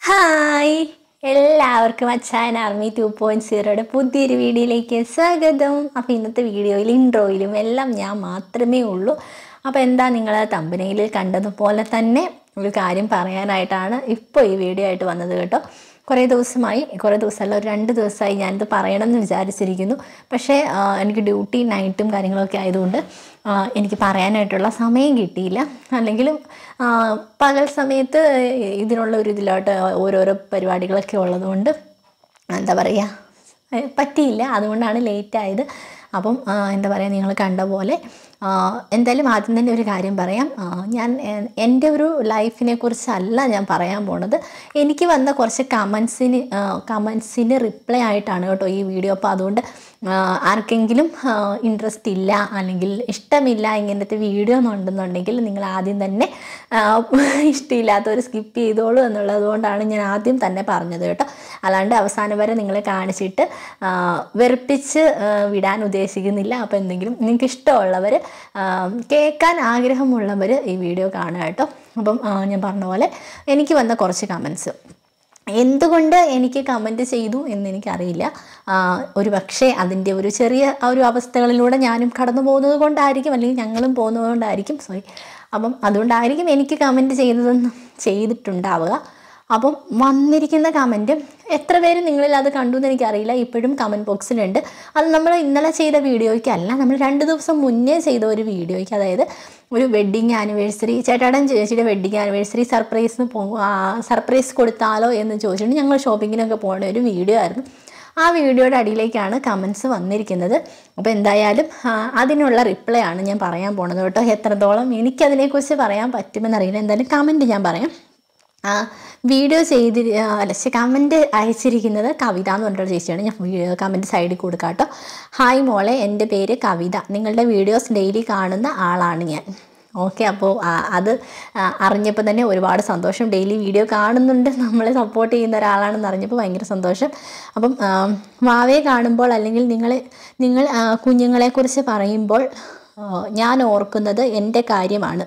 hi എല്ലാവർക്കും അച്ചായൻ army two point സീറോയുടെ പുതിയൊരു വീഡിയോയിലേക്ക് സ്വാഗതം അപ്പോൾ ഇന്നത്തെ വീഡിയോയിൽ ഇൻട്രോയിലും എല്ലാം ഞാൻ മാത്രമേ ഉള്ളൂ അപ്പോൾ എന്താ നിങ്ങൾ തമ്പനയിൽ കണ്ടതുപോലെ തന്നെ ഒരു കാര്യം പറയാനായിട്ടാണ് ഇപ്പോൾ ഈ വീഡിയോ ആയിട്ട് വന്നത് കേട്ടോ കുറേ ദിവസമായി കുറേ ദിവസമല്ല ഒരു രണ്ട് ദിവസമായി ഞാനിത് പറയണമെന്ന് വിചാരിച്ചിരിക്കുന്നു പക്ഷേ ആ, എനിക്ക് ഡ്യൂട്ടി നൈറ്റും കാര്യങ്ങളൊക്കെ ആയതുകൊണ്ട് ആ, എനിക്ക് പറയാനായിട്ടുള്ള സമയം കിട്ടിയില്ല അല്ലെങ്കിലും ആ, പകൽ സമയത്ത് ഇതിനുള്ള ഒരു ഇതിലോട്ട് ഓരോരോ പരിപാടികളൊക്കെ ഉള്ളതുകൊണ്ട് എന്താ പറയുക ഏഹ് പറ്റിയില്ല അതുകൊണ്ടാണ് ലേറ്റ് ആയത് അപ്പം ആ, എന്താ പറയുക നിങ്ങൾ കണ്ട പോലെ ആ, എന്തായാലും ആദ്യം തന്നെ ഒരു കാര്യം പറയാം ആ, ഞാൻ എ- എൻ്റെ ഒരു ലൈഫിനെ കുറിച്ചല്ല ഞാൻ പറയാൻ പോണത് എനിക്ക് വന്ന കുറച്ച് കമൻസിന് കമൻസിന് റിപ്ലൈ ആയിട്ടാണ് കേട്ടോ ഈ വീഡിയോ അപ്പോൾ അതുകൊണ്ട് ആ, ആർക്കെങ്കിലും ഇൻട്രസ്റ്റ് ഇല്ല അല്ലെങ്കിൽ ഇഷ്ടമില്ല ഇങ്ങനത്തെ വീഡിയോ എന്നുണ്ടെന്നുണ്ടെങ്കിൽ നിങ്ങൾ ആദ്യം തന്നെ ആ, ഇഷ്ടമില്ലാത്തവർ സ്കിപ്പ് ചെയ്തോളൂ എന്നുള്ളത് കൊണ്ടാണ് ഞാൻ ആദ്യം തന്നെ പറഞ്ഞത് കേട്ടോ അല്ലാണ്ട് അവസാനം വരെ നിങ്ങളെ കാണിച്ചിട്ട് ആ, വെറുപ്പിച്ച് ആ, വിടാൻ ഉദ്ദേശിക്കുന്നില്ല അപ്പോൾ എന്തെങ്കിലും നിങ്ങൾക്ക് ഇഷ്ടമുള്ളവർ കേൾക്കാൻ ആഗ്രഹമുള്ളവർ ഈ വീഡിയോ കാണുക കേട്ടോ അപ്പം ആ, ഞാൻ പറഞ്ഞ പോലെ എനിക്ക് വന്ന കുറച്ച് കമൻസ് എന്തുകൊണ്ട് എനിക്ക് കമൻറ്റ് ചെയ്തു എന്ന് എനിക്കറിയില്ല ആ, ഒരു പക്ഷേ അതിൻ്റെ ഒരു ചെറിയ ആ ഒരു അവസ്ഥകളിലൂടെ ഞാനും കടന്നു പോകുന്നത് കൊണ്ടായിരിക്കും അല്ലെങ്കിൽ ഞങ്ങളും പോകുന്നത് കൊണ്ടായിരിക്കും സോറി അപ്പം അതുകൊണ്ടായിരിക്കും എനിക്ക് കമൻറ്റ് ചെയ്തതെന്ന് ചെയ്തിട്ടുണ്ടാവുക അപ്പം വന്നിരിക്കുന്ന കമൻറ്റ് എത്ര പേര് നിങ്ങളിൽ അത് കണ്ടു എന്ന് എനിക്കറിയില്ല ഇപ്പോഴും കമൻറ്റ് ബോക്സിലുണ്ട് അത് നമ്മൾ ഇന്നലെ ചെയ്ത വീഡിയോയ്ക്കല്ല നമ്മൾ രണ്ട് ദിവസം മുന്നേ ചെയ്ത ഒരു വീഡിയോയ്ക്ക് അതായത് ഒരു വെഡ്ഡിങ് ആനിവേഴ്സറി ചേട്ടാടൻ ചേച്ചിയുടെ വെഡ്ഡിങ് ആനിവേഴ്സറി സർപ്രൈസിന് പോ സർപ്രൈസ് കൊടുത്താലോ എന്ന് ചോദിച്ചിട്ട് ഞങ്ങൾ ഷോപ്പിങ്ങിനൊക്കെ പോകുന്ന ഒരു വീഡിയോ ആയിരുന്നു ആ വീഡിയോയുടെ അടിയിലേക്കാണ് കമൻസ് വന്നിരിക്കുന്നത് അപ്പോൾ എന്തായാലും ആ, അതിനുള്ള റിപ്ലൈ ആണ് ഞാൻ പറയാൻ പോണത് കേട്ടോ എത്രത്തോളം എനിക്കതിനെക്കുറിച്ച് പറയാൻ പറ്റുമെന്നറിയില്ല എന്തായാലും കമൻറ്റ് ഞാൻ പറയാം ആ, വീഡിയോ ചെയ്തി ആ, അല്ല കമൻറ്റ് അയച്ചിരിക്കുന്നത് കവിത എന്ന് പറഞ്ഞിട്ടൊരു ചേച്ചിയാണ് ഞാൻ കമൻറ്റ് സൈഡിൽ കൊടുക്കാം കേട്ടോ ഹായ് മോളെ എൻ്റെ പേര് കവിത നിങ്ങളുടെ വീഡിയോസ് ഡെയിലി കാണുന്ന ആളാണ് ഞാൻ ഓക്കെ അപ്പോൾ അത് ആ, അറിഞ്ഞപ്പോൾ തന്നെ ഒരുപാട് സന്തോഷം ഡെയിലി വീഡിയോ കാണുന്നുണ്ട് നമ്മളെ സപ്പോർട്ട് ചെയ്യുന്ന ഒരാളാണെന്ന് അറിഞ്ഞപ്പോൾ ഭയങ്കര സന്തോഷം അപ്പം ആ, വാവയെ കാണുമ്പോൾ അല്ലെങ്കിൽ നിങ്ങൾ നിങ്ങൾ ആ, കുഞ്ഞുങ്ങളെക്കുറിച്ച് പറയുമ്പോൾ ആ, ഞാൻ ഓർക്കുന്നത് എൻ്റെ കാര്യമാണ്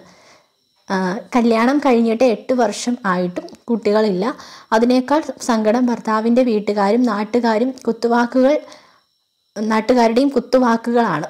ആ, കല്യാണം കഴിഞ്ഞിട്ട് എട്ട് വർഷം ആയിട്ടും കുട്ടികളില്ല അതിനേക്കാൾ സങ്കടം ഭർത്താവിൻ്റെ വീട്ടുകാരും നാട്ടുകാരും കുത്തുവാക്കുകൾ നാട്ടുകാരുടെയും കുത്തുവാക്കുകളാണ്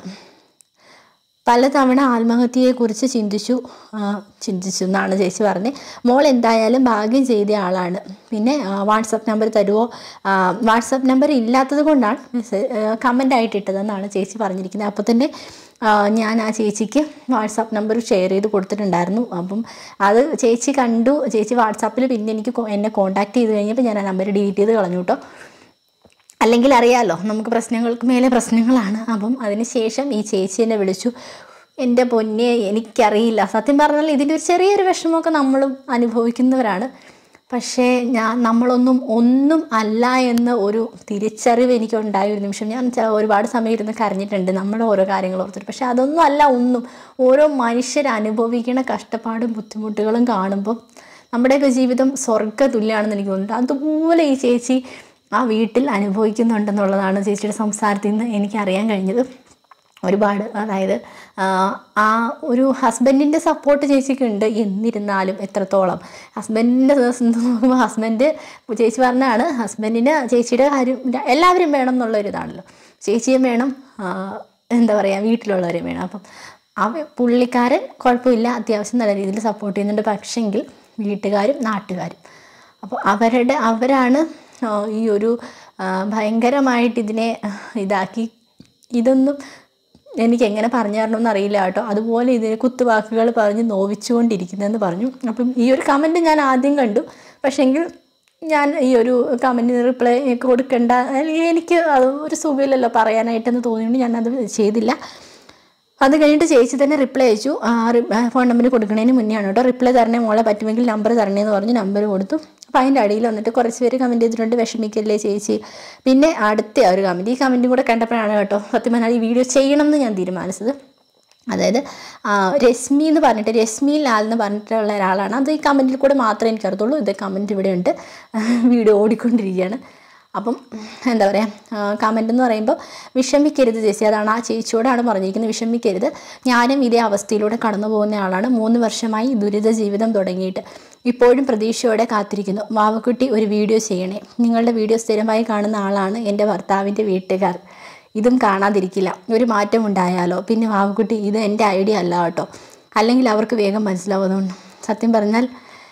പലതവണ ആത്മഹത്യയെക്കുറിച്ച് ചിന്തിച്ചു ആ, ചിന്തിച്ചു എന്നാണ് ചേച്ചി പറഞ്ഞത് മോൾ എന്തായാലും ഭാഗ്യം ചെയ്ത ആളാണ് പിന്നെ വാട്സപ്പ് നമ്പർ തരുമോ വാട്സപ്പ് നമ്പർ ഇല്ലാത്തത് കൊണ്ടാണ് മെസ്സേജ് കമൻ്റ് ആയിട്ട് ഇട്ടതെന്നാണ് ചേച്ചി പറഞ്ഞിരിക്കുന്നത് അപ്പോൾ തന്നെ ആ, ഞാൻ ആ ചേച്ചിക്ക് വാട്സാപ്പ് നമ്പർ ഷെയർ ചെയ്ത് കൊടുത്തിട്ടുണ്ടായിരുന്നു അപ്പം അത് ചേച്ചി കണ്ടു ചേച്ചി വാട്സാപ്പിൽ പിന്നെ എനിക്ക് കൊ- എന്നെ കോൺടാക്ട് ചെയ്ത് കഴിഞ്ഞപ്പോൾ ഞാൻ ആ നമ്പർ ഡിലീറ്റ് ചെയ്ത് കളഞ്ഞു കേട്ടോ അല്ലെങ്കിൽ അറിയാലോ നമുക്ക് പ്രശ്നങ്ങൾക്ക് മേലെ പ്രശ്നങ്ങളാണ് അപ്പം അതിനുശേഷം ഈ ചേച്ചി എന്നെ വിളിച്ചു എൻ്റെ പൊന്നെ എനിക്കറിയില്ല സത്യം പറഞ്ഞാൽ ഇതിൻ്റെ ഒരു ചെറിയൊരു വിഷമമൊക്കെ നമ്മളും അനുഭവിക്കുന്നവരാണ് പക്ഷേ ഞാൻ നമ്മളൊന്നും ഒന്നും അല്ല എന്ന ഒരു തിരിച്ചറിവ് എനിക്കുണ്ടായ ഒരു നിമിഷം ഞാൻ ചെ- ഒരുപാട് സമയം ഇരുന്ന് കരഞ്ഞിട്ടുണ്ട് നമ്മുടെ ഓരോ കാര്യങ്ങൾ ഓർത്തിട്ട് പക്ഷേ അതൊന്നും അല്ല ഒന്നും ഓരോ മനുഷ്യർ അനുഭവിക്കുന്ന കഷ്ടപ്പാടും ബുദ്ധിമുട്ടുകളും കാണുമ്പോൾ നമ്മുടെയൊക്കെ ജീവിതം സ്വർഗ്ഗ തുല്യമാണെന്ന് എനിക്ക് തോന്നുന്നുണ്ട് അതുപോലെ ഈ ചേച്ചി ആ വീട്ടിൽ അനുഭവിക്കുന്നുണ്ടെന്നുള്ളതാണ് ചേച്ചിയുടെ സംസാരത്തിൽ നിന്ന് എനിക്കറിയാൻ കഴിഞ്ഞത് ഒരുപാട് അതായത് ആ, ആ ഒരു ഹസ്ബൻഡിൻ്റെ സപ്പോർട്ട് ചേച്ചിക്ക് ഉണ്ട് എന്നിരുന്നാലും എത്രത്തോളം ഹസ്ബൻഡിൻ്റെ നോക്കുമ്പോൾ ഹസ്ബൻഡ് ചേച്ചി പറഞ്ഞാണ് ഹസ്ബൻഡിന് ചേച്ചിയുടെ കാര്യം എല്ലാവരും വേണം എന്നുള്ളൊരിതാണല്ലോ ചേച്ചിയും വേണം ആ, എന്താ പറയുക വീട്ടിലുള്ളവരും വേണം അപ്പം അവ പുള്ളിക്കാരൻ കുഴപ്പമില്ല അത്യാവശ്യം നല്ല രീതിയിൽ സപ്പോർട്ട് ചെയ്യുന്നുണ്ട് പക്ഷെങ്കിൽ വീട്ടുകാരും നാട്ടുകാരും അപ്പോൾ അവരുടെ അവരാണ് ആ, ഈ ഒരു ആ, ഭയങ്കരമായിട്ട് ഇതിനെ ഇതാക്കി ഇതൊന്നും എനിക്ക് എങ്ങനെ പറഞ്ഞു തരണമെന്ന് അറിയില്ല കേട്ടോ അതുപോലെ ഇതിനെ കുത്തുവാക്കുകൾ പറഞ്ഞ് നോവിച്ചുകൊണ്ടിരിക്കുന്നതെന്ന് പറഞ്ഞു അപ്പം ഈ ഒരു കമൻറ്റ് ഞാൻ ആദ്യം കണ്ടു പക്ഷേങ്കിൽ ഞാൻ ഈ ഒരു കമൻറ്റിന് റിപ്ലൈ കൊടുക്കേണ്ട അല്ലെങ്കിൽ എനിക്ക് അത് ഒരു സുഖമില്ലല്ലോ പറയാനായിട്ടെന്ന് തോന്നിയുകൊണ്ട് ഞാനത് ചെയ്തില്ല അത് കഴിഞ്ഞിട്ട് ചേച്ചി തന്നെ റിപ്ലൈ അയച്ചു ആ, റി- ആ, ഫോൺ നമ്പർ കൊടുക്കുന്നതിന് മുന്നേ ആണ് കേട്ടോ റിപ്ലൈ തരണേ മോളെ പറ്റുമെങ്കിൽ നമ്പർ തരണേന്ന് പറഞ്ഞ് നമ്പർ കൊടുത്തു അപ്പോൾ അതിൻ്റെ അടിയിൽ വന്നിട്ട് കുറച്ച് പേര് കമൻറ്റ് ചെയ്തിട്ടുണ്ട് വിഷമിക്കല്ലേ ചേച്ചി പിന്നെ അടുത്ത ഒരു കമൻറ്റ് ഈ കമൻറ്റും കൂടെ കണ്ടപ്പോഴാണ് കേട്ടോ സത്യം പറഞ്ഞാൽ ഈ വീഡിയോ ചെയ്യണം എന്ന് ഞാൻ തീരുമാനിച്ചത് അതായത് ആ, രശ്മി എന്ന് പറഞ്ഞിട്ട് രശ്മി ലാൽ എന്ന് പറഞ്ഞിട്ടുള്ള ഒരാളാണ് അത് ഈ കമൻറ്റിൽ കൂടെ മാത്രമേ എനിക്ക് അറിയത്തുള്ളൂ ഇത് കമൻറ്റ് ഇവിടെ ഉണ്ട് വീഡിയോ ഓടിക്കൊണ്ടിരിക്കുകയാണ് അപ്പം എന്താ പറയുക കമൻ്റ് എന്ന് പറയുമ്പോൾ വിഷമിക്കരുത് ചേച്ചി അതാണ് ആ ചേച്ചിയോടാണ് പറഞ്ഞിരിക്കുന്നത് വിഷമിക്കരുത് ഞാനും ഇതേ അവസ്ഥയിലൂടെ കടന്നു പോകുന്ന ആളാണ് മൂന്ന് വർഷമായി ദുരിത ജീവിതം തുടങ്ങിയിട്ട് ഇപ്പോഴും പ്രതീക്ഷയോടെ കാത്തിരിക്കുന്നു വാവക്കുട്ടി ഒരു വീഡിയോ ചെയ്യണേ നിങ്ങളുടെ വീഡിയോ സ്ഥിരമായി കാണുന്ന ആളാണ് എൻ്റെ ഭർത്താവിൻ്റെ വീട്ടുകാർ ഇതും കാണാതിരിക്കില്ല ഒരു മാറ്റം ഉണ്ടായാലോ പിന്നെ വാവക്കുട്ടി ഇത് എൻ്റെ ഐഡിയ അല്ല കേട്ടോ അല്ലെങ്കിൽ അവർക്ക് വേഗം മനസ്സിലാവും അതുകൊണ്ട് സത്യം പറഞ്ഞാൽ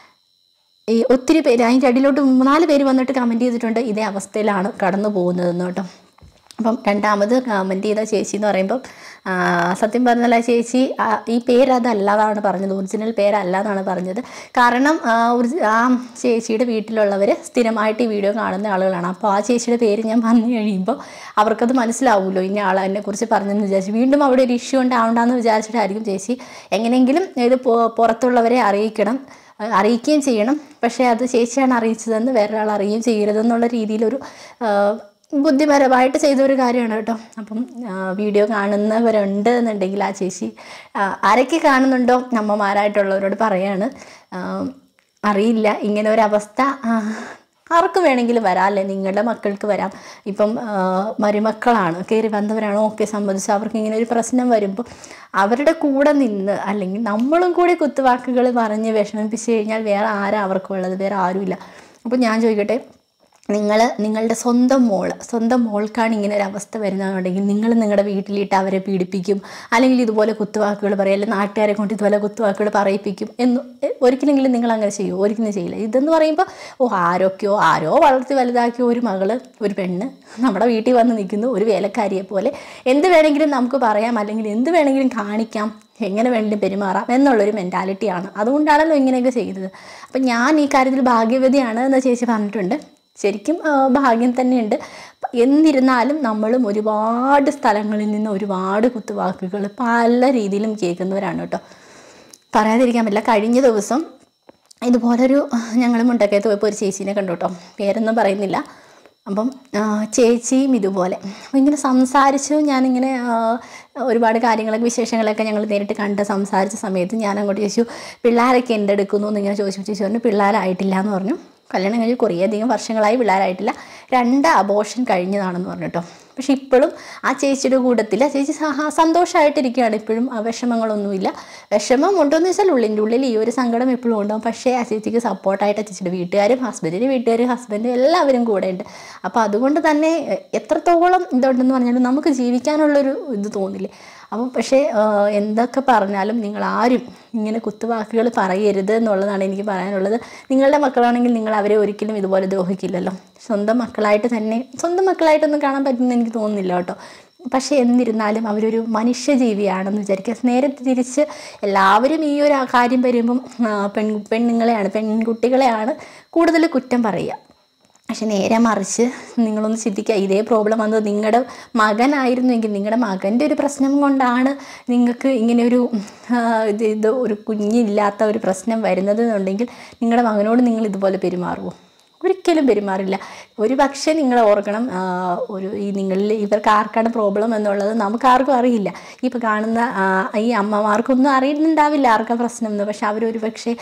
ഈ ഒത്തിരി പേര് അതിൻ്റെ അടിയിലോട്ട് മൂന്നാല് പേര് വന്നിട്ട് കമൻറ്റ് ചെയ്തിട്ടുണ്ട് ഇതേ അവസ്ഥയിലാണ് കടന്നു പോകുന്നതെന്ന് കേട്ടോ അപ്പം രണ്ടാമത് കമൻറ്റ് ചെയ്ത ചേച്ചി എന്ന് പറയുമ്പം ആ, സത്യം പറഞ്ഞാൽ ആ ചേച്ചി ആ, ഈ പേര് അതല്ലാതാണ് പറഞ്ഞത് ഒറിജിനൽ പേരല്ല എന്നാണ് പറഞ്ഞത് കാരണം ആ, ഒറിജി- ആ ചേച്ചിയുടെ വീട്ടിലുള്ളവർ സ്ഥിരമായിട്ട് ഈ വീഡിയോ കാണുന്ന ആളുകളാണ് അപ്പോൾ ആ ചേച്ചിയുടെ പേര് ഞാൻ പറഞ്ഞു കഴിയുമ്പോൾ അവർക്കത് മനസ്സിലാവുമല്ലോ ഇന്ന ആൾ എന്നെക്കുറിച്ച് പറഞ്ഞെന്ന് വിചാരിച്ചു വീണ്ടും അവിടെ ഒരു ഇഷ്യൂ ഉണ്ടാവണ്ടെന്ന് വിചാരിച്ചിട്ടായിരിക്കും ചേച്ചി എങ്ങനെയെങ്കിലും ഇത് പൊ- പുറത്തുള്ളവരെ അറിയിക്കണം അഹ് അറിയിക്കുകയും ചെയ്യണം പക്ഷേ അത് ചേച്ചിയാണ് അറിയിച്ചതെന്ന് വേറൊരാൾ അറിയുകയും ചെയ്യരുതെന്നുള്ള രീതിയിലൊരു ആഹ്, ബുദ്ധിപരമായിട്ട് ചെയ്ത ഒരു കാര്യമാണ് കേട്ടോ അപ്പം ആഹ്, വീഡിയോ കാണുന്നവരുണ്ട് എന്നുണ്ടെങ്കിൽ ആ ചേച്ചി ആഹ്, ആരൊക്കെ കാണുന്നുണ്ടോ അമ്മമാരായിട്ടുള്ളവരോട് പറയാണ് ആഹ്, അറിയില്ല ഇങ്ങനെ ഒരു അവസ്ഥ ആഹ്, ആർക്ക് വേണമെങ്കിലും വരാം അല്ലേ നിങ്ങളുടെ മക്കൾക്ക് വരാം ഇപ്പം ആ, മരുമക്കളാണ് കയറി വന്നവരാണോ ഒക്കെ സംബന്ധിച്ച് അവർക്ക് ഇങ്ങനെ ഒരു പ്രശ്നം വരുമ്പോൾ അവരുടെ കൂടെ നിന്ന് അല്ലെങ്കിൽ നമ്മളും കൂടി കുത്തുവാക്കുകൾ പറഞ്ഞ് വിഷമിപ്പിച്ച് കഴിഞ്ഞാൽ വേറെ ആരാ അവർക്കുള്ളത് വേറെ ആരുമില്ല അപ്പോൾ ഞാൻ ചോദിക്കട്ടെ നിങ്ങൾ നിങ്ങളുടെ സ്വന്തം മോള് സ്വന്തം മോൾക്കാണ് ഇങ്ങനെ ഒരു അവസ്ഥ വരുന്നതെന്നുണ്ടെങ്കിൽ നിങ്ങൾ നിങ്ങളുടെ വീട്ടിലിട്ട് അവരെ പീഡിപ്പിക്കും അല്ലെങ്കിൽ ഇതുപോലെ കുത്തുവാക്കുകൾ പറയും അല്ലെങ്കിൽ നാട്ടുകാരെ കൊണ്ട് ഇതുപോലെ കുത്തുവാക്കുകൾ പറയിപ്പിക്കും എന്ന് എ- ഒരിക്കലെങ്കിലും നിങ്ങൾ അങ്ങനെ ചെയ്യുമോ ഒരിക്കലും ചെയ്യില്ല ഇതെന്ന് പറയുമ്പോൾ ഓ ആരൊക്കെയോ ആരോ വളർത്തി വലുതാക്കിയ ഒരു മകള് ഒരു പെണ്ണ് നമ്മുടെ വീട്ടിൽ വന്ന് നിൽക്കുന്നു ഒരു വേലക്കാരിയെ പോലെ എന്ത് വേണമെങ്കിലും നമുക്ക് പറയാം അല്ലെങ്കിൽ എന്ത് വേണമെങ്കിലും കാണിക്കാം എങ്ങനെ വേണമെങ്കിലും പെരുമാറാം എന്നുള്ളൊരു മെൻറ്റാലിറ്റിയാണ് അതുകൊണ്ടാണല്ലോ ഇങ്ങനെയൊക്കെ ചെയ്തത് അപ്പം ഞാൻ ഈ കാര്യത്തിൽ ഭാഗ്യവതിയാണ് എന്ന് ചേച്ചി പറഞ്ഞിട്ടുണ്ട് ശരിക്കും ആ, ഭാഗ്യം തന്നെയുണ്ട് എന്നിരുന്നാലും നമ്മളും ഒരുപാട് സ്ഥലങ്ങളിൽ നിന്ന് ഒരുപാട് കുത്തുവാക്കുകൾ പല രീതിയിലും കേൾക്കുന്നവരാണ് കേട്ടോ പറയാതിരിക്കാൻ പറ്റില്ല കഴിഞ്ഞ ദിവസം ഇതുപോലൊരു ഞങ്ങൾ മുണ്ടക്കയത്ത് പോയപ്പോൾ ഒരു ചേച്ചീനെ കണ്ടു കേട്ടോ പേരൊന്നും പറയുന്നില്ല അപ്പം ആ, ചേച്ചിയും ഇതുപോലെ അപ്പം ഇങ്ങനെ സംസാരിച്ചു ഞാനിങ്ങനെ ആ, ഒരുപാട് കാര്യങ്ങളൊക്കെ വിശേഷങ്ങളൊക്കെ ഞങ്ങൾ നേരിട്ട് കണ്ട് സംസാരിച്ച സമയത്ത് ഞാൻ അങ്ങോട്ട് ചോദിച്ചു പിള്ളേരൊക്കെ എന്തെടുക്കുന്നു എന്ന് ഇങ്ങനെ ചോദിച്ചു ചേച്ചി പറഞ്ഞു പിള്ളേരായിട്ടില്ല എന്ന് പറഞ്ഞു കല്യാണം കഴിഞ്ഞ് കുറേ അധികം വർഷങ്ങളായി പിള്ളേരായിട്ടില്ല രണ്ട് അബോഷൻ കഴിഞ്ഞതാണെന്ന് പറഞ്ഞു കേട്ടോ പക്ഷെ ഇപ്പോഴും ആ ചേച്ചിയുടെ കൂട്ടത്തിൽ ആ ചേച്ചി സഹ- സന്തോഷമായിട്ടിരിക്കുകയാണ് ഇപ്പോഴും ആ വിഷമങ്ങളൊന്നുമില്ല വിഷമം ഉണ്ടോയെന്ന് വെച്ചാൽ ഉള്ളിൻ്റെ ഉള്ളിൽ ഈ ഒരു സങ്കടം എപ്പോഴും ഉണ്ടാവും പക്ഷേ ആ ചേച്ചിക്ക് സപ്പോർട്ടായിട്ട് ആ ചേച്ചിയുടെ വീട്ടുകാരും ഹസ്ബൻഡിൻ്റെ വീട്ടുകാരും ഹസ്ബൻഡും എല്ലാവരും കൂടെ ഉണ്ട് അപ്പോൾ അതുകൊണ്ട് തന്നെ എ- എത്രത്തോളം ഇതുണ്ടെന്ന് പറഞ്ഞാലും നമുക്ക് ജീവിക്കാനുള്ളൊരു ഇത് തോന്നില്ലേ അപ്പം പക്ഷേ ആ, എന്തൊക്കെ പറഞ്ഞാലും നിങ്ങൾ ആരും ഇങ്ങനെ കുത്തുവാക്കുകൾ പറയരുത് എന്നുള്ളതാണ് എനിക്ക് പറയാനുള്ളത് നിങ്ങളുടെ മക്കളാണെങ്കിൽ നിങ്ങൾ അവരെ ഒരിക്കലും ഇതുപോലെ ദ്രോഹിക്കില്ലല്ലോ സ്വന്തം മക്കളായിട്ട് തന്നെ സ്വന്തം മക്കളായിട്ടൊന്നും കാണാൻ പറ്റുമെന്ന് എനിക്ക് തോന്നുന്നില്ല കേട്ടോ പക്ഷേ എന്നിരുന്നാലും അവരൊരു മനുഷ്യജീവിയാണെന്ന് വിചാരിക്കുക നേരെ തിരിച്ച് എല്ലാവരും ഈ ഒരു കാര്യം വരുമ്പം ആ, പെൺ പെണ്ണുങ്ങളെയാണ് പെൺകുട്ടികളെയാണ് കൂടുതൽ കുറ്റം പറയുക പക്ഷെ നേരെ മറിച്ച് നിങ്ങളൊന്ന് ചിന്തിക്കുക ഇതേ പ്രോബ്ലം വന്നത് നിങ്ങളുടെ മകനായിരുന്നുവെങ്കിൽ നിങ്ങളുടെ മകൻ്റെ ഒരു പ്രശ്നം കൊണ്ടാണ് നിങ്ങൾക്ക് ഇങ്ങനെ ഒരു ആ, ഇത് ഇത് ഒരു കുഞ്ഞില്ലാത്ത ഒരു പ്രശ്നം വരുന്നത് എന്നുണ്ടെങ്കിൽ നിങ്ങളുടെ മകനോട് നിങ്ങൾ ഇതുപോലെ പെരുമാറുമോ ഒരിക്കലും പെരുമാറില്ല ഒരു പക്ഷേ നിങ്ങൾ ഓർക്കണം ആ, ഒരു ഈ നിങ്ങളിൽ ഇവർക്ക് ആർക്കാണ് പ്രോബ്ലം എന്നുള്ളത് നമുക്ക് ആർക്കും അറിയില്ല ഇപ്പോൾ കാണുന്ന ആ, ഈ അമ്മമാർക്കൊന്നും അറിയുന്നുണ്ടാവില്ല ആർക്കാ പ്രശ്നം എന്ന് പക്ഷെ അവരൊരു പക്ഷേ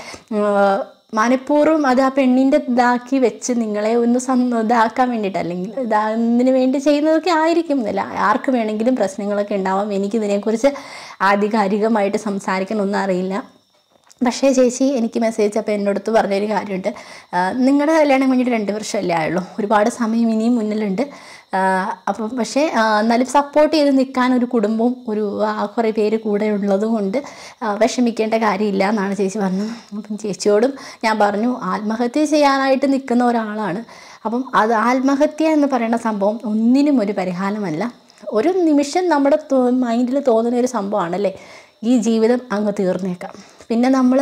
മനഃപൂർവ്വം അത് ആ പെണ്ണിൻ്റെ ഇതാക്കി വെച്ച് നിങ്ങളെ ഒന്ന് സം ഇതാക്കാൻ വേണ്ടിയിട്ട് അല്ലെങ്കിൽ ഇതാതിന് വേണ്ടി ചെയ്യുന്നതൊക്കെ ആയിരിക്കും എന്നല്ല ആർക്ക് വേണമെങ്കിലും പ്രശ്നങ്ങളൊക്കെ ഉണ്ടാവാം എനിക്കിതിനെക്കുറിച്ച് ആധികാരികമായിട്ട് സംസാരിക്കാനൊന്നും അറിയില്ല പക്ഷേ ചേച്ചി എനിക്ക് മെസ്സേജ് അപ്പോൾ എന്നോടത്ത് പറഞ്ഞൊരു കാര്യമുണ്ട് നിങ്ങളുടെ കല്യാണം കഴിഞ്ഞിട്ട് രണ്ട് വർഷമല്ലേ ആയുള്ളൂ ഒരുപാട് സമയം ഇനിയും മുന്നിലുണ്ട് അപ്പം പക്ഷേ ആ, എന്നാലും സപ്പോർട്ട് ചെയ്ത് നിൽക്കാൻ ഒരു കുടുംബവും ഒരു ആ, കുറേ പേര് കൂടെ ഉള്ളത് കൊണ്ട് ആ, വിഷമിക്കേണ്ട കാര്യമില്ല എന്നാണ് ചേച്ചി പറഞ്ഞത് അപ്പം ചേച്ചിയോടും ഞാൻ പറഞ്ഞു ആത്മഹത്യ ചെയ്യാനായിട്ട് നിൽക്കുന്ന ഒരാളാണ് അപ്പം അത് ആത്മഹത്യ എന്ന് പറയുന്ന സംഭവം ഒന്നിനും ഒരു പരിഹാരമല്ല ഒരു നിമിഷം നമ്മുടെ മൈൻഡിൽ തോന്നുന്ന ഒരു സംഭവമാണല്ലേ ഈ ജീവിതം അങ്ങ് തീർന്നേക്കാം പിന്നെ നമ്മൾ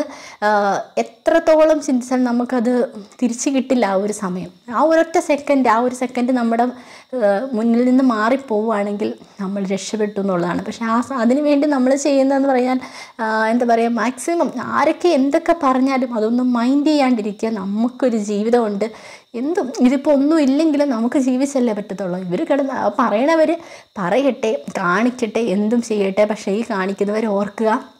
എത്രത്തോളം ചിന്തിച്ചാൽ നമുക്കത് തിരിച്ചു കിട്ടില്ല ആ ഒരു സമയം ആ ഒരൊറ്റ സെക്കൻഡ് ആ ഒരു സെക്കൻഡ് നമ്മുടെ ആ, മുന്നിൽ നിന്ന് മാറിപ്പോവുകയാണെങ്കിൽ നമ്മൾ രക്ഷപ്പെട്ടു എന്നുള്ളതാണ് പക്ഷെ ആ സ- അതിനു വേണ്ടി നമ്മൾ ചെയ്യുന്നതെന്ന് പറയാൻ ആ, എന്താ പറയുക മാക്സിമം ആരൊക്കെ എന്തൊക്കെ പറഞ്ഞാലും അതൊന്നും മൈൻഡ് ചെയ്യാണ്ടിരിക്കുക നമുക്കൊരു ജീവിതമുണ്ട് എന്തും ഇതിപ്പോൾ ഒന്നും ഇല്ലെങ്കിലും നമുക്ക് ജീവിച്ചല്ലേ പറ്റത്തുള്ളൂ ഇവർ കിടന്ന് ആ പറയണവർ പറയട്ടെ കാണിക്കട്ടെ എന്തും ചെയ്യട്ടെ പക്ഷേ ഈ കാണിക്കുന്നവർ ഓർക്കുക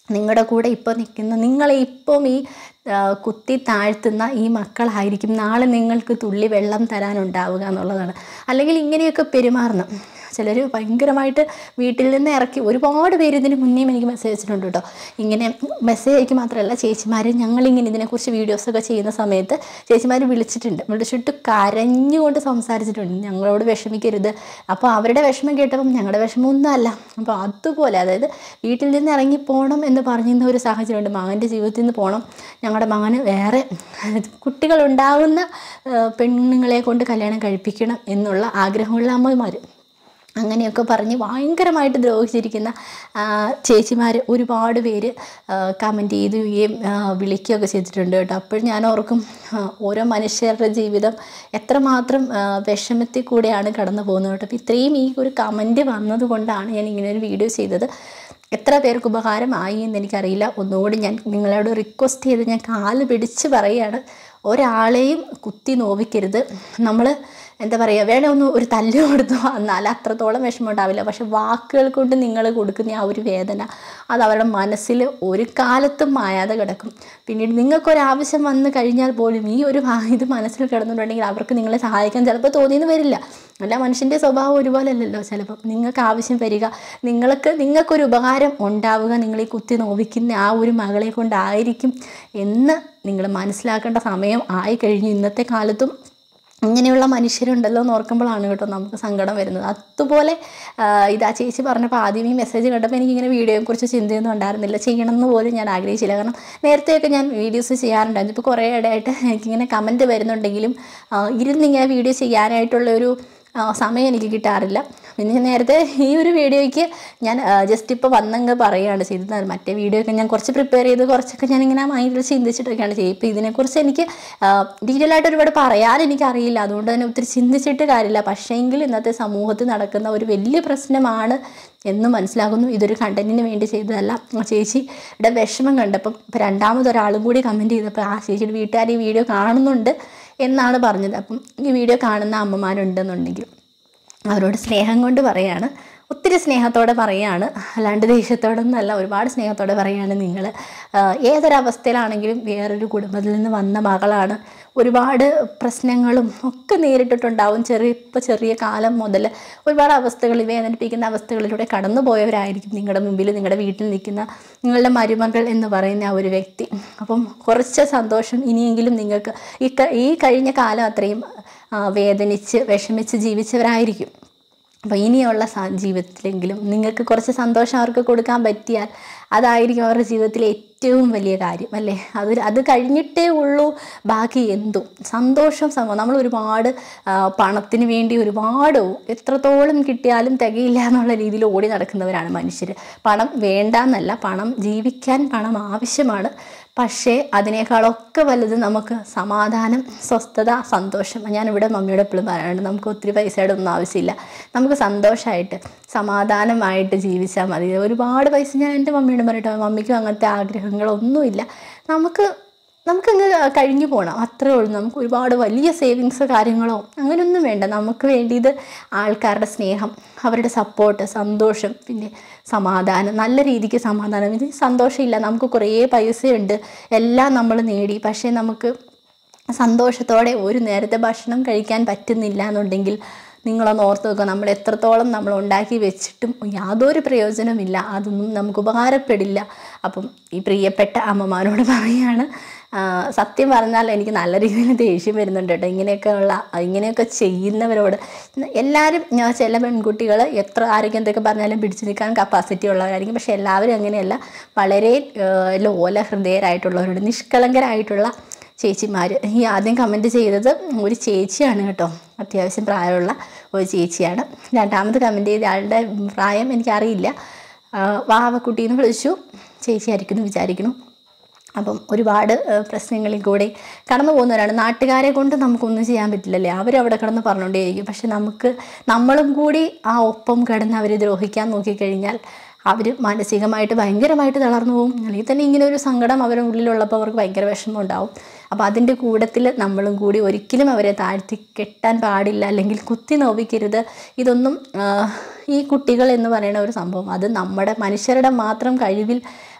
നിങ്ങളുടെ കൂടെ ഇപ്പോൾ നിൽക്കുന്ന നിങ്ങളെ ഇപ്പം ഈ ആ, കുത്തി താഴ്ത്തുന്ന ഈ മക്കളായിരിക്കും നാളെ നിങ്ങൾക്ക് തുള്ളി വെള്ളം തരാനുണ്ടാവുക എന്നുള്ളതാണ് അല്ലെങ്കിൽ ഇങ്ങനെയൊക്കെ പെരുമാറണം ചിലർ ഭയങ്കരമായിട്ട് വീട്ടിൽ നിന്ന് ഇറക്കി ഒരുപാട് പേര് ഇതിന് മുന്നേയും എനിക്ക് മെസ്സേജ് അയച്ചിട്ടുണ്ട് കേട്ടോ ഇങ്ങനെ മെസ്സേജ് അയക്ക് മാത്രമല്ല ചേച്ചിമാർ ഞങ്ങളിങ്ങനെ ഇതിനെക്കുറിച്ച് വീഡിയോസൊക്കെ ചെയ്യുന്ന സമയത്ത് ചേച്ചിമാർ വിളിച്ചിട്ടുണ്ട് വിളിച്ചിട്ട് കരഞ്ഞുകൊണ്ട് സംസാരിച്ചിട്ടുണ്ട് ഞങ്ങളോട് വിഷമിക്കരുത് അപ്പോൾ അവരുടെ വിഷമം കേട്ടപ്പം ഞങ്ങളുടെ വിഷമമൊന്നും അല്ല അപ്പോൾ അതുപോലെ അതായത് വീട്ടിൽ നിന്ന് ഇറങ്ങി പോകണം എന്ന് പറഞ്ഞിരുന്ന ഒരു സാഹചര്യമുണ്ട് മകൻ്റെ ജീവിതത്തിൽ നിന്ന് പോകണം ഞങ്ങളുടെ മകന് വേറെ കുട്ടികളുണ്ടാവുന്ന ആ, പെണ്ണുങ്ങളെ കൊണ്ട് കല്യാണം കഴിപ്പിക്കണം എന്നുള്ള ആഗ്രഹമുള്ള അമ്മമാർ അങ്ങനെയൊക്കെ പറഞ്ഞ് ഭയങ്കരമായിട്ട് ദ്രോഹിച്ചിരിക്കുന്ന ചേച്ചിമാർ ഒരുപാട് പേര് കമൻറ്റ് ചെയ്യുകയും ആ, വിളിക്കുകയൊക്കെ ചെയ്തിട്ടുണ്ട് കേട്ടോ അപ്പോഴും ഞാൻ ഓർക്കും ആ, ഓരോ മനുഷ്യരുടെ ജീവിതം എത്രമാത്രം ആ, വിഷമത്തിൽ കൂടെയാണ് കടന്നു പോകുന്നത് കേട്ടോ അപ്പോൾ ഇത്രയും ഈ ഒരു കമൻറ്റ് വന്നതുകൊണ്ടാണ് ഞാൻ ഇങ്ങനെ ഒരു വീഡിയോ ചെയ്തത് എത്ര പേർക്ക് ഉപകാരമായി എന്ന് എനിക്കറിയില്ല ഒന്നുകൂടി ഞാൻ നിങ്ങളോട് റിക്വസ്റ്റ് ചെയ്ത് ഞാൻ കാല് പിടിച്ച് പറയുകയാണ് ഒരാളെയും കുത്തി നോവിക്കരുത് നമ്മൾ എന്താ പറയുക വേണേ ഒന്ന് ഒരു തല്ല് കൊടുത്തു എന്നാൽ അത്രത്തോളം വിഷമം ഉണ്ടാവില്ല പക്ഷെ വാക്കുകൾ കൊണ്ട് നിങ്ങൾ കൊടുക്കുന്ന ആ ഒരു വേദന അത് അവരുടെ മനസ്സിൽ ഒരു കാലത്തും മായാതെ കിടക്കും പിന്നീട് നിങ്ങൾക്കൊരാവശ്യം വന്നു കഴിഞ്ഞാൽ പോലും ഈ ഒരു ഭാ- ഇത് മനസ്സിൽ കിടന്നിട്ടുണ്ടെങ്കിൽ അവർക്ക് നിങ്ങളെ സഹായിക്കാൻ ചിലപ്പോൾ തോന്നിയെന്ന് വരില്ല അല്ല മനുഷ്യൻ്റെ സ്വഭാവം ഒരുപോലെ അല്ലല്ലോ ചിലപ്പം നിങ്ങൾക്ക് ആവശ്യം വരിക നിങ്ങൾക്ക് നിങ്ങൾക്കൊരു ഉപകാരം ഉണ്ടാവുക നിങ്ങൾ ഈ കുത്തി നോവിക്കുന്ന ആ ഒരു മകളെ കൊണ്ടായിരിക്കും എന്ന് നിങ്ങൾ മനസ്സിലാക്കേണ്ട സമയം ആയി കഴിഞ്ഞു ഇന്നത്തെ കാലത്തും ഇങ്ങനെയുള്ള മനുഷ്യരുണ്ടല്ലോ എന്ന് ഓർക്കുമ്പോഴാണ് കേട്ടോ നമുക്ക് സങ്കടം വരുന്നത് അതുപോലെ ആ, ഇതാ ചേച്ചി പറഞ്ഞപ്പോൾ ആദ്യം ഈ മെസ്സേജ് കണ്ടപ്പോൾ എനിക്കിങ്ങനെ വീഡിയോയെക്കുറിച്ച് ചിന്തയൊന്നും ഉണ്ടായിരുന്നില്ല ചെയ്യണമെന്ന് പോലും ഞാൻ ആഗ്രഹിച്ചില്ല കാരണം നേരത്തെയൊക്കെ ഞാൻ വീഡിയോസ് ചെയ്യാറുണ്ടായിരുന്നു ഇപ്പോൾ കുറേ ഇടയായിട്ട് എനിക്കിങ്ങനെ കമൻറ്റ് വരുന്നുണ്ടെങ്കിലും ആ, ഇരുന്നിങ്ങനെ വീഡിയോ ചെയ്യാനായിട്ടുള്ള ഒരു ആ, സമയം എനിക്ക് കിട്ടാറില്ല പിന്നെ ഞാൻ നേരത്തെ ഈ ഒരു വീഡിയോയ്ക്ക് ഞാൻ ജസ്റ്റ് ഇപ്പോൾ വന്നങ്ങ് പറയുകയാണ് ചെയ്തത് മറ്റേ വീഡിയോ ഒക്കെ ഞാൻ കുറച്ച് പ്രിപ്പയർ ചെയ്ത് കുറച്ചൊക്കെ ഞാൻ ഇങ്ങനെ മൈൻഡിൽ ചിന്തിച്ചിട്ടൊക്കെയാണ് ചെയ്യുക ഇപ്പോൾ ഇതിനെക്കുറിച്ച് എനിക്ക് ഡീറ്റെയിൽ ആയിട്ട് ഒരുപാട് പറയാൻ എനിക്കറിയില്ല അതുകൊണ്ട് തന്നെ ഒത്തിരി ചിന്തിച്ചിട്ട് കാര്യമില്ല പക്ഷേങ്കിൽ ഇന്നത്തെ സമൂഹത്തിൽ നടക്കുന്ന ഒരു വലിയ പ്രശ്നമാണ് എന്ന് മനസ്സിലാകുന്നു ഇതൊരു കണ്ടന്റിന് വേണ്ടി ചെയ്തതല്ല ആ ചേച്ചിയുടെ വിഷമം കണ്ടപ്പം ഇപ്പോൾ രണ്ടാമതൊരാളും കൂടി കമൻറ്റ് ചെയ്തപ്പോൾ ആ ചേച്ചിയുടെ വീട്ടുകാർ ഈ വീഡിയോ കാണുന്നുണ്ട് എന്നാണ് പറഞ്ഞത് അപ്പം ഈ വീഡിയോ കാണുന്ന അമ്മമാരുണ്ടെന്നുണ്ടെങ്കിൽ അവരോട് സ്നേഹം കൊണ്ട് പറയാണ് ഒത്തിരി സ്നേഹത്തോടെ പറയാണ് അല്ലാണ്ട് ദേഷ്യത്തോടൊന്നല്ല ഒരുപാട് സ്നേഹത്തോടെ പറയാണ് നിങ്ങൾ ഏതൊരവസ്ഥയിലാണെങ്കിലും വേറൊരു കുടുംബത്തിൽ നിന്ന് വന്ന മകളാണ് ഒരുപാട് പ്രശ്നങ്ങളും ഒക്കെ നേരിട്ടിട്ടുണ്ടാവും ചെറിയ ഇപ്പോൾ ചെറിയ കാലം മുതൽ ഒരുപാട് അവസ്ഥകൾ വേദനിപ്പിക്കുന്ന അവസ്ഥകളിലൂടെ കടന്നു പോയവരായിരിക്കും നിങ്ങളുടെ മുമ്പിൽ നിങ്ങളുടെ വീട്ടിൽ നിൽക്കുന്ന നിങ്ങളുടെ മരുമകൾ എന്ന് പറയുന്ന ആ ഒരു വ്യക്തി അപ്പം കുറച്ച് സന്തോഷം ഇനിയെങ്കിലും നിങ്ങൾക്ക് ഈ ക- ഈ കഴിഞ്ഞ കാലം അത്രയും ആ, വേദനിച്ച് വിഷമിച്ച് ജീവിച്ചവരായിരിക്കും അപ്പോൾ ഇനിയുള്ള സ- ജീവിതത്തിലെങ്കിലും നിങ്ങൾക്ക് കുറച്ച് സന്തോഷം അവർക്ക് കൊടുക്കാൻ പറ്റിയാൽ അതായിരിക്കും അവരുടെ ജീവിതത്തിലെ ഏറ്റവും വലിയ കാര്യം അല്ലേ അത് അത് കഴിഞ്ഞിട്ടേ ഉള്ളൂ ബാക്കി എന്തും സന്തോഷം സമ നമ്മൾ ഒരുപാട് ആ, പണത്തിന് വേണ്ടി ഒരുപാട് എത്രത്തോളം കിട്ടിയാലും തികയില്ല എന്നുള്ള രീതിയിൽ ഓടി നടക്കുന്നവരാണ് മനുഷ്യർ പണം വേണ്ട എന്നല്ല പണം ജീവിക്കാൻ പണം ആവശ്യമാണ് പക്ഷേ അതിനേക്കാളൊക്കെ വലുത് നമുക്ക് സമാധാനം സ്വസ്ഥത സന്തോഷം ഞാനിവിടെ മമ്മിയോട് എപ്പോഴും പറയാറുണ്ട് നമുക്ക് ഒത്തിരി പൈസയുടെ ഒന്നും ആവശ്യമില്ല നമുക്ക് സന്തോഷമായിട്ട് സമാധാനമായിട്ട് ജീവിച്ചാൽ മതി ഒരുപാട് പൈസ ഞാൻ എൻ്റെ മമ്മിയോട് പറയട്ടെ മമ്മിക്കും അങ്ങനത്തെ ആഗ്രഹങ്ങളൊന്നുമില്ല നമുക്ക് നമുക്കങ്ങ് കഴിഞ്ഞു പോകണം അത്രേ ഉള്ളൂ നമുക്ക് ഒരുപാട് വലിയ സേവിങ്സ് കാര്യങ്ങളോ അങ്ങനെയൊന്നും വേണ്ട നമുക്ക് വേണ്ടിയത് ആൾക്കാരുടെ സ്നേഹം അവരുടെ സപ്പോർട്ട് സന്തോഷം പിന്നെ സമാധാനം നല്ല രീതിക്ക് സമാധാനം ഇത് സന്തോഷമില്ല നമുക്ക് കുറേ പൈസയുണ്ട് എല്ലാം നമ്മൾ നേടി പക്ഷേ നമുക്ക് സന്തോഷത്തോടെ ഒരു നേരത്തെ ഭക്ഷണം കഴിക്കാൻ പറ്റുന്നില്ല എന്നുണ്ടെങ്കിൽ നിങ്ങളൊന്ന് ഓർത്ത് നോക്കുക നമ്മൾ എത്രത്തോളം നമ്മൾ ഉണ്ടാക്കി വെച്ചിട്ടും യാതൊരു പ്രയോജനമില്ല അതൊന്നും നമുക്ക് ഉപകാരപ്പെടില്ല അപ്പം ഈ പ്രിയപ്പെട്ട അമ്മമാരോട് പറയാണ് ആ, സത്യം പറഞ്ഞാൽ എനിക്ക് നല്ല രീതിയിൽ ദേഷ്യം വരുന്നുണ്ട് കേട്ടോ ഇങ്ങനെയൊക്കെയുള്ള ഇങ്ങനെയൊക്കെ ചെയ്യുന്നവരോട് എല്ലാവരും ഞാൻ ചില പെൺകുട്ടികൾ എത്ര ആരൊക്കെ എന്തൊക്കെ പറഞ്ഞാലും പിടിച്ചു നിൽക്കാൻ കപ്പാസിറ്റി ഉള്ളവരായിരിക്കും പക്ഷെ എല്ലാവരും അങ്ങനെയല്ല വളരെ ആ, ലോല ഹൃദയരായിട്ടുള്ളവരോട് നിഷ്കളങ്കരായിട്ടുള്ള ചേച്ചിമാർ ഈ ആദ്യം കമൻറ്റ് ചെയ്തത് ഒരു ചേച്ചിയാണ് കേട്ടോ അത്യാവശ്യം പ്രായമുള്ള ഒരു ചേച്ചിയാണ് രണ്ടാമത് കമൻറ്റ് ചെയ്ത ആളുടെ പ്രായം എനിക്കറിയില്ല ആ, വാവക്കുട്ടീന്ന് വിളിച്ചു ചേച്ചിയായിരിക്കും എന്ന് വിചാരിക്കുന്നു അപ്പം ഒരുപാട് ഏഹ്, പ്രശ്നങ്ങളിൽ കൂടെ കടന്നു പോകുന്നവരാണ് നാട്ടുകാരെ കൊണ്ട് നമുക്കൊന്നും ചെയ്യാൻ പറ്റില്ലല്ലേ അവരവിടെ കിടന്ന് പറഞ്ഞുകൊണ്ടേയിരിക്കും പക്ഷെ നമുക്ക് നമ്മളും കൂടി ആ ഒപ്പം കിടന്ന് അവരെ ദ്രോഹിക്കാൻ നോക്കിക്കഴിഞ്ഞാൽ അവർ മാനസികമായിട്ട് ഭയങ്കരമായിട്ട് തളർന്നു പോകും അല്ലെങ്കിൽ തന്നെ ഇങ്ങനെ ഒരു സങ്കടം അവരുടെ ഉള്ളിലുള്ളപ്പോൾ അവർക്ക് ഭയങ്കര വിഷമം ഉണ്ടാവും അപ്പോൾ അതിൻ്റെ കൂട്ടത്തിൽ നമ്മളും കൂടി ഒരിക്കലും അവരെ താഴ്ത്തി കെട്ടാൻ പാടില്ല അല്ലെങ്കിൽ കുത്തി നോവിക്കരുത് ഇതൊന്നും ആ, ഈ കുട്ടികൾ എന്ന് പറയുന്ന ഒരു സംഭവം അത് നമ്മുടെ മനുഷ്യരുടെ മാത്രം കഴിവിൽ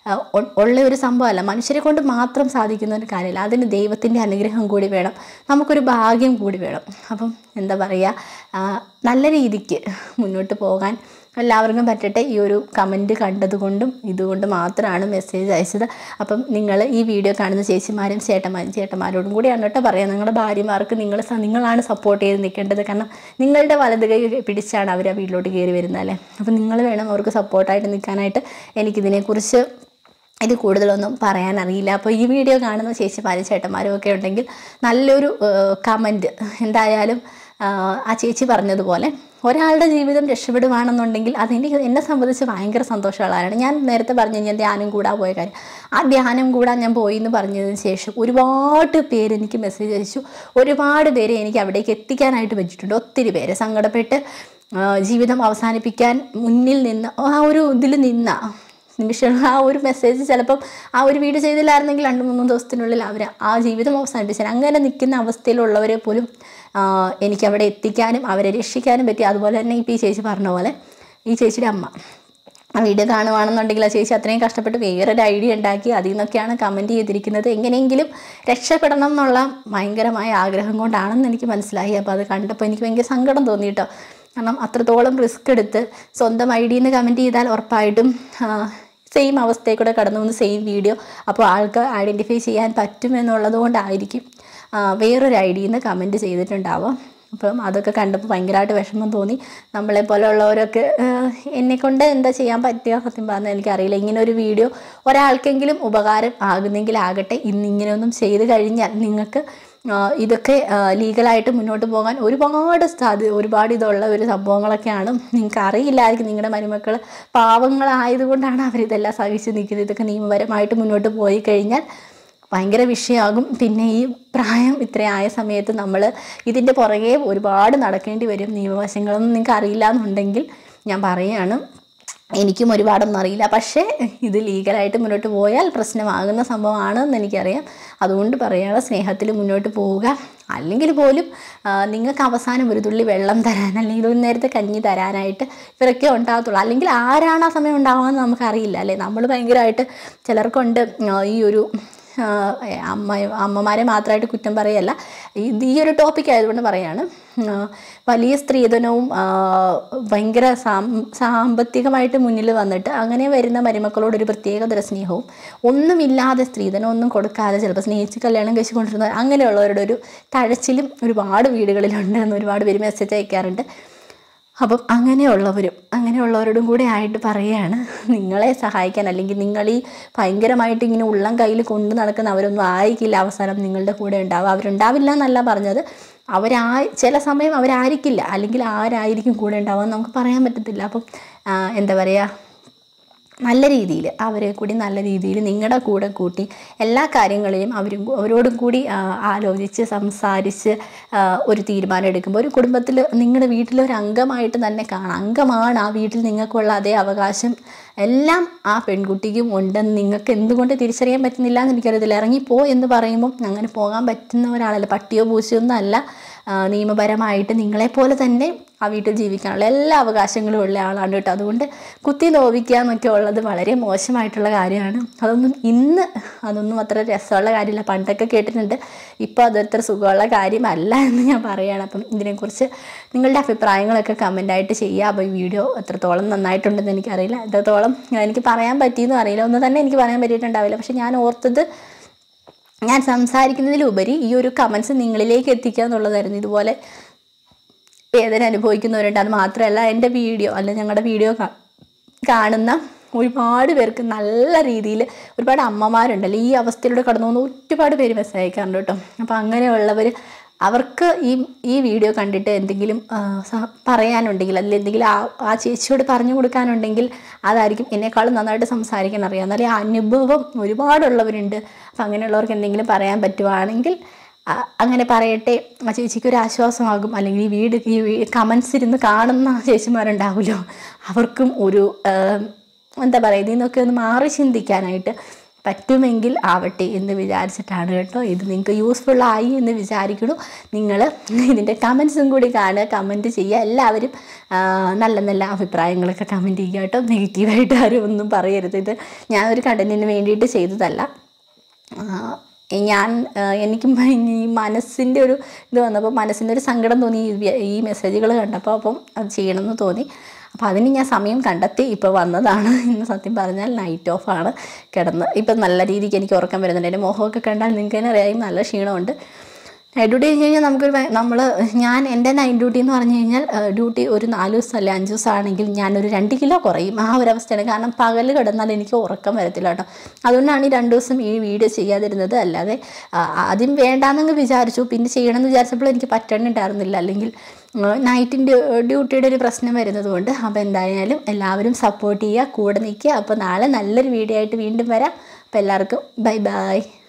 ആ, ഉ- ഉള്ള ഒരു സംഭവമല്ല മനുഷ്യരെ കൊണ്ട് മാത്രം സാധിക്കുന്ന ഒരു കാര്യമല്ല അതിന് ദൈവത്തിൻ്റെ അനുഗ്രഹം കൂടി വേണം നമുക്കൊരു ഭാഗ്യം കൂടി വേണം അപ്പം എന്താ പറയുക ആ, നല്ല രീതിക്ക് മുന്നോട്ട് പോകാൻ എല്ലാവർക്കും പറ്റട്ടെ ഈ ഒരു കമൻറ്റ് കണ്ടതുകൊണ്ടും ഇതുകൊണ്ട് മാത്രമാണ് മെസ്സേജ് അയച്ചത് അപ്പം നിങ്ങൾ ഈ വീഡിയോ കാണുന്ന ചേച്ചിമാരും ചേട്ടന്മാരും ചേട്ടന്മാരോടും കൂടിയാണ് കേട്ടോ പറയാം നിങ്ങളുടെ ഭാര്യമാർക്ക് നിങ്ങൾ സ- നിങ്ങളാണ് സപ്പോർട്ട് ചെയ്ത് നിൽക്കേണ്ടത് കാരണം നിങ്ങളുടെ വലത് കൈ പിടിച്ചാണ് അവർ ആ വീട്ടിലോട്ട് കയറി വരുന്നത് അല്ലേ അപ്പം നിങ്ങൾ വേണം അവർക്ക് സപ്പോർട്ടായിട്ട് നിൽക്കാനായിട്ട് എനിക്കിതിനെക്കുറിച്ച് ഇത് കൂടുതലൊന്നും പറയാൻ അറിയില്ല അപ്പോൾ ഈ വീഡിയോ കാണുന്ന ചേച്ചിമാരും ചേട്ടന്മാരും ഒക്കെ ഉണ്ടെങ്കിൽ നല്ലൊരു കമൻറ്റ് എന്തായാലും ആ, ആ ചേച്ചി പറഞ്ഞതുപോലെ ഒരാളുടെ ജീവിതം രക്ഷപ്പെടുവാണെന്നുണ്ടെങ്കിൽ അതെനിക്ക് എന്നെ സംബന്ധിച്ച് ഭയങ്കര സന്തോഷമുള്ള കാര്യമാണ് ഞാൻ നേരത്തെ പറഞ്ഞു ഞാൻ ധ്യാനം കൂടാൻ പോയ കാര്യം ആ ധ്യാനം കൂടാൻ ഞാൻ പോയി എന്ന് പറഞ്ഞതിന് ശേഷം ഒരുപാട് പേര് എനിക്ക് മെസ്സേജ് അയച്ചു ഒരുപാട് പേരെ എനിക്ക് അവിടേക്ക് എത്തിക്കാനായിട്ട് പറ്റിയിട്ടുണ്ട് ഒത്തിരി പേര് സങ്കടപ്പെട്ട് ആ, ജീവിതം അവസാനിപ്പിക്കാൻ മുന്നിൽ നിന്ന് ആ ഒരു ഇതിൽ നിന്ന നിമിഷം ആ ഒരു മെസ്സേജ് ചിലപ്പം ആ ഒരു വീഡിയോ ചെയ്തില്ലായിരുന്നെങ്കിൽ രണ്ട് മൂന്ന് ദിവസത്തിനുള്ളിൽ അവർ ആ ജീവിതം അവസാനിപ്പിച്ചാൽ അങ്ങനെ നിൽക്കുന്ന അവസ്ഥയിലുള്ളവരെ പോലും ആ, എനിക്ക് അവിടെ എത്തിക്കാനും അവരെ രക്ഷിക്കാനും പറ്റി അതുപോലെ തന്നെ ഇപ്പോൾ ഈ ചേച്ചി പറഞ്ഞ പോലെ ഈ ചേച്ചിയുടെ അമ്മ ആ വീഡിയോ കാണുവാണെന്നുണ്ടെങ്കിൽ ആ ചേച്ചി അത്രയും കഷ്ടപ്പെട്ട് വേറൊരു ഐഡിയ ഉണ്ടാക്കി അതിൽ നിന്നൊക്കെയാണ് കമൻറ്റ് ചെയ്തിരിക്കുന്നത് എങ്ങനെയെങ്കിലും രക്ഷപ്പെടണം എന്നുള്ള ഭയങ്കരമായ ആഗ്രഹം കൊണ്ടാണെന്ന് എനിക്ക് മനസ്സിലായി അപ്പോൾ അത് കണ്ടപ്പോൾ എനിക്ക് ഭയങ്കര സങ്കടം തോന്നി കേട്ടോ കാരണം അത്രത്തോളം റിസ്ക് എടുത്ത് സ്വന്തം ഐ ഡിന്ന് കമൻറ്റ് ചെയ്താൽ ഉറപ്പായിട്ടും സെയിം അവസ്ഥയിൽ കൂടെ കടന്നു വന്ന് സെയിം വീഡിയോ അപ്പോൾ ആൾക്ക് ഐഡൻറ്റിഫൈ ചെയ്യാൻ പറ്റുമെന്നുള്ളത് കൊണ്ടായിരിക്കും ആ, വേറൊരു ഐ ഡിന്ന് കമൻറ്റ് ചെയ്തിട്ടുണ്ടാവാം അപ്പം അതൊക്കെ കണ്ടപ്പോൾ ഭയങ്കരമായിട്ട് വിഷമം തോന്നി നമ്മളെ പോലെയുള്ളവരൊക്കെ എന്നെ കൊണ്ട് എന്താ ചെയ്യാൻ പറ്റുക സത്യം പറഞ്ഞാൽ എനിക്കറിയില്ല ഇങ്ങനെ ഒരു വീഡിയോ ഒരാൾക്കെങ്കിലും ഉപകാരം ആകുന്നെങ്കിൽ ആകട്ടെ ഇന്ന് ഇങ്ങനെയൊന്നും ചെയ്ത് കഴിഞ്ഞാൽ നിങ്ങൾക്ക് ആ, ഇതൊക്കെ ലീഗലായിട്ട് മുന്നോട്ട് പോകാൻ ഒരുപാട് സാധ്യത ഒരുപാട് ഇതുള്ള ഒരു സംഭവങ്ങളൊക്കെയാണ് നിങ്ങൾക്ക് അറിയില്ലായിരിക്കും നിങ്ങളുടെ മരുമക്കൾ പാവങ്ങളായതുകൊണ്ടാണ് അവരിതെല്ലാം സഹിച്ച് നിൽക്കുന്നത് ഇതൊക്കെ നിയമപരമായിട്ട് മുന്നോട്ട് പോയി കഴിഞ്ഞാൽ ഭയങ്കര വിഷയമാകും പിന്നെ ഈ പ്രായം ഇത്രയായ സമയത്ത് നമ്മൾ ഇതിൻ്റെ പുറകെ ഒരുപാട് നടക്കേണ്ടി വരും നിയമവശങ്ങളൊന്നും നിങ്ങൾക്ക് അറിയില്ല എന്നുണ്ടെങ്കിൽ ഞാൻ പറയുകയാണ് എനിക്കും ഒരുപാടൊന്നും അറിയില്ല പക്ഷേ ഇത് ലീഗലായിട്ട് മുന്നോട്ട് പോയാൽ പ്രശ്നമാകുന്ന സംഭവമാണെന്ന് എനിക്കറിയാം അതുകൊണ്ട് പറയുകയാണ് സ്നേഹത്തിൽ മുന്നോട്ട് പോവുക അല്ലെങ്കിൽ പോലും ആ, നിങ്ങൾക്ക് അവസാനം ഒരു തുള്ളി വെള്ളം തരാൻ അല്ലെങ്കിൽ ഒരു നേരത്തെ കഞ്ഞി തരാനായിട്ട് ഇവരൊക്കെ ഉണ്ടാകത്തുള്ളൂ അല്ലെങ്കിൽ ആരാണ് ആ സമയം ഉണ്ടാവുകയെന്ന് നമുക്കറിയില്ല അല്ലേ നമ്മൾ ഭയങ്കരമായിട്ട് ചിലർക്കുണ്ട് ആ, ഈ ഒരു ആ, അമ്മ അമ്മമാരെ മാത്രമായിട്ട് കുറ്റം പറയല്ല ഇത് ഈ ഒരു ടോപ്പിക് ആയതുകൊണ്ട് പറയാണ് ആ, വലിയ സ്ത്രീധനവും ആ, ഭയങ്കര സാം- സാമ്പത്തികമായിട്ട് മുന്നിൽ വന്നിട്ട് അങ്ങനെ വരുന്ന മരുമക്കളോട് ഒരു പ്രത്യേകതര സ്നേഹവും ഒന്നുമില്ലാതെ സ്ത്രീധനം ഒന്നും കൊടുക്കാതെ ചിലപ്പോൾ സ്നേഹിച്ച് കല്യാണം കഴിച്ച് കൊണ്ടിരുന്ന അങ്ങനെയുള്ളവരുടെ ഒരു തഴച്ചിലും ഒരുപാട് വീടുകളിലുണ്ട് എന്ന് ഒരുപാട് പേര് മെസ്സേജ് അയക്കാറുണ്ട് അപ്പം അങ്ങനെയുള്ളവരും അങ്ങനെയുള്ളവരോടും കൂടെ ആയിട്ട് പറയുകയാണ് നിങ്ങളെ സഹായിക്കാൻ അല്ലെങ്കിൽ നിങ്ങൾ ഈ ഭയങ്കരമായിട്ട് ഇങ്ങനെ ഉള്ളം കയ്യിൽ കൊണ്ടു നടക്കുന്ന അവരൊന്നും ആയിരിക്കില്ല അവസാനം നിങ്ങളുടെ കൂടെ ഉണ്ടാവുക അവരുണ്ടാവില്ല എന്നല്ല പറഞ്ഞത് അവരാ ചില സമയം അവരായിരിക്കില്ല അല്ലെങ്കിൽ ആരായിരിക്കും കൂടെ ഉണ്ടാവുക എന്ന് നമുക്ക് പറയാൻ പറ്റത്തില്ല അപ്പം ആ, എന്താ പറയുക നല്ല രീതിയിൽ അവരെ കൂടി നല്ല രീതിയിൽ നിങ്ങളുടെ കൂടെ കൂട്ടി എല്ലാ കാര്യങ്ങളെയും അവരും അവരോടും കൂടി ആ, ആലോചിച്ച് സംസാരിച്ച് ആ, ഒരു തീരുമാനം എടുക്കുമ്പോൾ ഒരു കുടുംബത്തിൽ നിങ്ങളുടെ വീട്ടിലെ ഒരു അംഗമായിട്ട് തന്നെ കാണാം അംഗമാണ് ആ വീട്ടിൽ നിങ്ങൾക്കുള്ള അതേ അവകാശം എല്ലാം ആ പെൺകുട്ടിക്കും ഉണ്ടെന്ന് നിങ്ങൾക്ക് എന്തുകൊണ്ട് തിരിച്ചറിയാൻ പറ്റുന്നില്ല എന്ന് എനിക്കറിയത്തില്ല ഇറങ്ങിപ്പോ എന്ന് പറയുമ്പം അങ്ങനെ പോകാൻ പറ്റുന്ന ഒരാളല്ല പട്ടിയോ പൂച്ചയോ ഒന്നും അല്ല ആ, നിയമപരമായിട്ട് നിങ്ങളെപ്പോലെ തന്നെ ആ വീട്ടിൽ ജീവിക്കാനുള്ള എല്ലാ അവകാശങ്ങളും ഉള്ള ആളാണ് കേട്ടോ അതുകൊണ്ട് കുത്തി നോവിക്കുക എന്നൊക്കെ ഉള്ളത് വളരെ മോശമായിട്ടുള്ള കാര്യമാണ് അതൊന്നും ഇന്ന് അതൊന്നും അത്ര രസമുള്ള കാര്യമില്ല പണ്ടൊക്കെ കേട്ടിട്ടുണ്ട് ഇപ്പോൾ അതത്ര സുഖമുള്ള കാര്യമല്ല എന്ന് ഞാൻ പറയുകയാണ് അപ്പം ഇതിനെക്കുറിച്ച് നിങ്ങളുടെ അഭിപ്രായങ്ങളൊക്കെ കമൻ്റായിട്ട് ചെയ്യുക അപ്പോൾ ഈ വീഡിയോ എത്രത്തോളം നന്നായിട്ടുണ്ടെന്ന് എനിക്കറിയില്ല എത്രത്തോളം എനിക്ക് പറയാൻ പറ്റിയെന്നും അറിയില്ല ഒന്നും തന്നെ എനിക്ക് പറയാൻ പറ്റിയിട്ടുണ്ടാവില്ല പക്ഷെ ഞാൻ ഓർത്തത് ഞാൻ സംസാരിക്കുന്നതിലുപരി ഈ ഒരു കമൻസ് നിങ്ങളിലേക്ക് എത്തിക്കുക എന്നുള്ളതായിരുന്നു ഇതുപോലെ വേദന അനുഭവിക്കുന്നവരുണ്ട് അത് മാത്രമല്ല എൻ്റെ വീഡിയോ അല്ല ഞങ്ങളുടെ വീഡിയോ കാ- കാണുന്ന ഒരുപാട് പേർക്ക് നല്ല രീതിയിൽ ഒരുപാട് അമ്മമാരുണ്ടല്ലോ ഈ അവസ്ഥയിലൂടെ കടന്നു പോകുന്ന ഒരുപാട് പേര് മെസ്സേജ് അയക്കാറുണ്ട് കേട്ടോ അപ്പോൾ അങ്ങനെയുള്ളവർ അവർക്ക് ഈ ഈ വീഡിയോ കണ്ടിട്ട് എന്തെങ്കിലും ആ, സ- പറയാനുണ്ടെങ്കിൽ അല്ലെങ്കിൽ എന്തെങ്കിലും ആ ആ ചേച്ചിയോട് പറഞ്ഞു കൊടുക്കാനുണ്ടെങ്കിൽ അതായിരിക്കും എന്നെക്കാളും നന്നായിട്ട് സംസാരിക്കാൻ അറിയാം എന്നാലും ആ അനുഭവം ഒരുപാടുള്ളവരുണ്ട് അപ്പം അങ്ങനെയുള്ളവർക്ക് എന്തെങ്കിലും പറയാൻ പറ്റുവാണെങ്കിൽ ആ, അങ്ങനെ പറയട്ടെ ആ ചേച്ചിക്ക് ഒരു ആശ്വാസമാകും അല്ലെങ്കിൽ ഈ വീട് ഈ കമൻസ് ഇരുന്ന് കാണുന്ന ചേച്ചിമാരുണ്ടാവുമല്ലോ അവർക്കും ഒരു ആ, എന്താ പറയുക ഇതിൽ നിന്നൊക്കെ ഒന്ന് മാറി ചിന്തിക്കാനായിട്ട് പറ്റുമെങ്കിൽ ആവട്ടെ എന്ന് വിചാരിച്ചിട്ടാണ് കേട്ടോ ഇത് നിങ്ങൾക്ക് യൂസ്ഫുൾ ആയി എന്ന് വിചാരിക്കണു നിങ്ങൾ ഇതിൻ്റെ കമൻസും കൂടി കാണുക കമൻറ്റ് ചെയ്യുക എല്ലാവരും ആ, നല്ല നല്ല അഭിപ്രായങ്ങളൊക്കെ കമൻറ്റ് ചെയ്യുക കേട്ടോ നെഗറ്റീവായിട്ട് ആരും ഒന്നും പറയരുത് ഇത് ഞാൻ ഒരു കണ്ടന്റിന് വേണ്ടിയിട്ട് ചെയ്തതല്ല ആ, ഞാൻ ആ, എനിക്കും ഈ മനസ്സിൻ്റെ ഒരു ഇത് വന്നപ്പോൾ മനസ്സിൻ്റെ ഒരു സങ്കടം തോന്നി ഈ വ്യ- ഈ മെസ്സേജുകൾ കണ്ടപ്പോൾ അപ്പം അത് ചെയ്യണമെന്ന് തോന്നി അപ്പോൾ അതിന് ഞാൻ സമയം കണ്ടെത്തി ഇപ്പോൾ വന്നതാണ് ഇന്ന് സത്യം പറഞ്ഞാൽ നൈറ്റ് ഓഫാണ് കിടന്ന് ഇപ്പം നല്ല രീതിക്ക് എനിക്ക് ഉറക്കം വരുന്നുണ്ട് എൻ്റെ മുഖമൊക്കെ കണ്ടാൽ നിങ്ങൾക്ക് തന്നെ അറിയാം നല്ല ക്ഷീണമുണ്ട് നൈറ്റ് ഡ്യൂട്ടി കഴിഞ്ഞ് കഴിഞ്ഞാൽ നമുക്കൊരു നമ്മൾ ഞാൻ എൻ്റെ നൈറ്റ് ഡ്യൂട്ടി എന്ന് പറഞ്ഞു കഴിഞ്ഞാൽ ഡ്യൂട്ടി ഒരു നാല് ദിവസം അല്ലെ അഞ്ച് ദിവസം ആണെങ്കിൽ ഞാനൊരു രണ്ട് കിലോ കുറയും ആ ഒരു അവസ്ഥയാണ് കാരണം പകൽ കിടന്നാൽ എനിക്ക് ഉറക്കം വരത്തില്ല കേട്ടോ അതുകൊണ്ടാണ് ഈ രണ്ട് ദിവസം ഈ വീഡിയോ ചെയ്യാതിരുന്നത് അല്ലാതെ ആ, ആദ്യം വേണ്ടാന്നങ്ങ് വിചാരിച്ചു പിന്നെ ചെയ്യണമെന്ന് വിചാരിച്ചപ്പോൾ എനിക്ക് പറ്റണുണ്ടായിരുന്നില്ല അല്ലെങ്കിൽ നൈറ്റിൻ്റെ ഡ്യൂട്ടിയുടെ ഒരു പ്രശ്നം വരുന്നത് കൊണ്ട് അപ്പോൾ എന്തായാലും എല്ലാവരും സപ്പോർട്ട് ചെയ്യുക കൂടെ നിൽക്കുക അപ്പോൾ നാളെ നല്ലൊരു വീഡിയോ ആയിട്ട് വീണ്ടും വരാം അപ്പോൾ എല്ലാവർക്കും ബൈ ബൈ